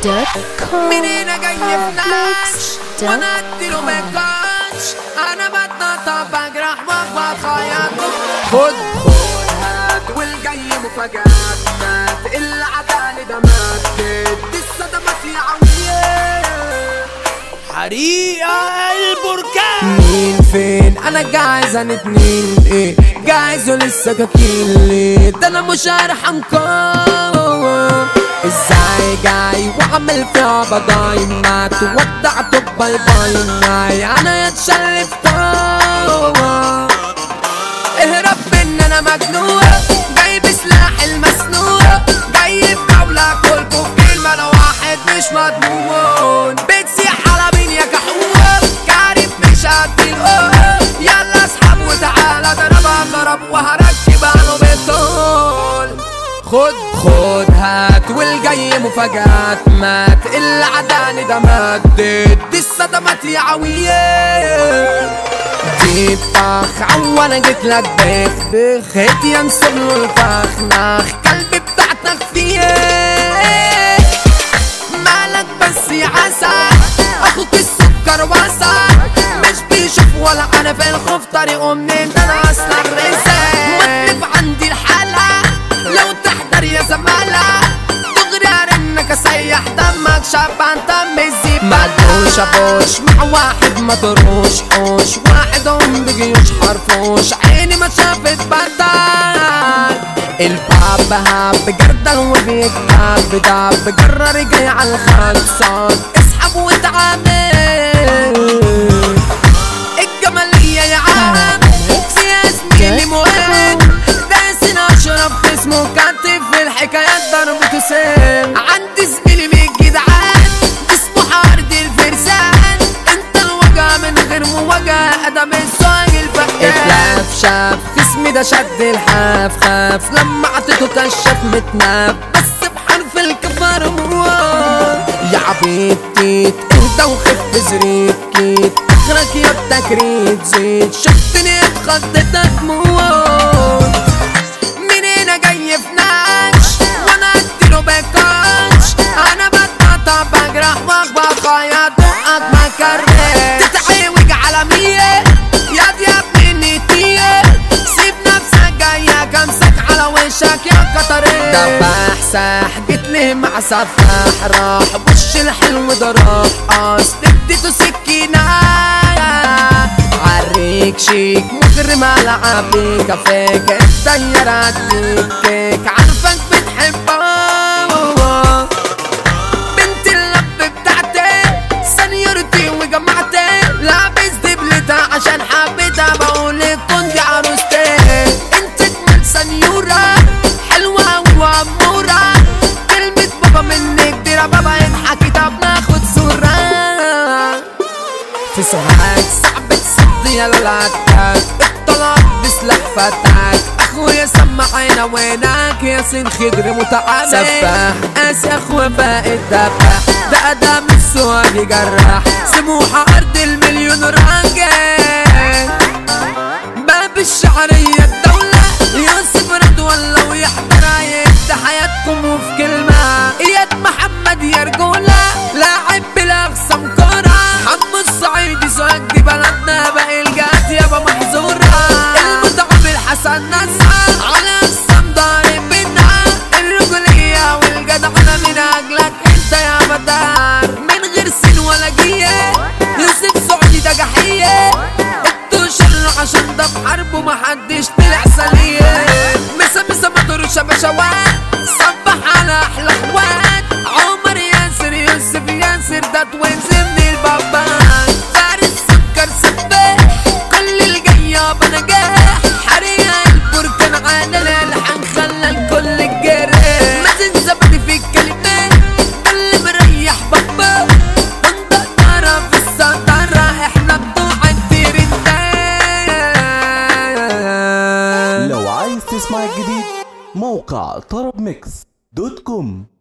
دوت كوم منين جاي في ناس دوت وانا اديله مكانش انا بتنطط بجرح واخبط خياطه خد خد هات والجاي مفاجآت مات اللي عداني ده مات دي الصدمات يا عويه حريقة البركان مين فين انا جاهز انا اتنين ايه جاهز ولسه كفيل ليه ده انا مش هرحمكم ازاي جاي وعمل فيها بضاي ما تودعت باي باي معي انا اتشلفت اهرب من انا مجنون جاي بسلاح المسنون جاي في جولة كلكم في كلمة انا واحد مش مضمون بتسيح على مين يا كحول كارب مش هدي القول يلا اسحب وتعالى ضربها ضرب وهركب عنه بالطول خد خد هات والجاي مفاجآت مات اللي عداني ده مات دي الصدمات يا عويه دي طخ عوانا جيت لك بخ بخ هيت يا مسبل الفخ نخ قلبي بتاعتك فيه مالك بس يا عسل اخوك السكر وسط مش بيشوف ولا عارف الخوف طريقه منين ده انا اصلا رزق مطلب عندي الحالة لو تحضر يا زمالة دغري ارنك اسيح دمك شبان دم الزبالة مدوش ابوش مع واحد ما تروش حوش واحد ام بجيوش حرفوش عيني ما شافت بدل الباب هاب جردل وبيكتاب داب جرر جاي على الخلصان اسحب وتعامل الجمالية يا عم فيها زميلي مهم داسن اشرف اسمه كاتب في الحكايات ضربته سام عندي زميلي من الجدعان اسمه حارد الفرسان انت الوجع من غير مواجهة ادم السواق الفقدان اتلاف شاف خصمي ده شد الحاف خاف لما عطيته كشف متناف بس بحرف الكفار موال يا عبيد تيت اهدى وخف زريت كيت اخرك يا بتكريت زيت شفتني اتخضيتك موال منين جاي في ناش وانا اديله بكاش انا بتقطع بجرح واخبط خياط بقك ما كرهت تتعوج على مية يا دي يا ابني النتية سيب نفسك جاية كمسك على وشك يا قطرين دباح ساح جيت لي مع سفاح راح وش الحلو ده راح قاص اديته سكينة عريك شيك مجرم على عبيك كفيك الدير عديك كيك عارفك بتحبها بنت اللب بتاعتي سنيورتي وجماعتي لابس دبلتها عشان حبيتها بقول لك كنت عروستي انت اجمل سنيورة حلوة وامورة كلمة بابا منك ديرة بابا اضحكي طب ناخد صورة في سمعك صعب تصد يا العتاك اطلعت بسلاح فتاك اخويا سمعينا وينك يا سين خضر متعامل سفاح قاسي اخويا بقى الدباح ده ادم السواق جراح سموحة ارض المليون راجل باب الشعرية الدولة يوسف رضوى لو يحضر هيبدا حياتكم وفي كلمة اياد محمد يا رجولة لاعب بالاقسام كورة حمو الصعيدي سواق دي بلدنا باقي الجات يابا محظورة المتعب الحسن نسعى على اقسام ضارب بينا الرجولية والجدعنة من اجلك انت يا بدار من غير سن ولا جيه يوسف سعودي ده جحية انتوا شر عشان ده بحرب ومحدش طلع سليم مسا مسا مطر شبشوات صبح على احلى اخوات عمر ياسر يوسف ياسر ده توينز من البابان فارس سكر سباح كل الجاية بنجاح حريقة البركان على الالحان خلى الكل الجرح مازن زبدي في الكلمات ده اللي مريح بابا منطق ترى في السطرة احنا بتوع الترندات لو عايز تسمع الجديد موقع طرب ميكس دوت كوم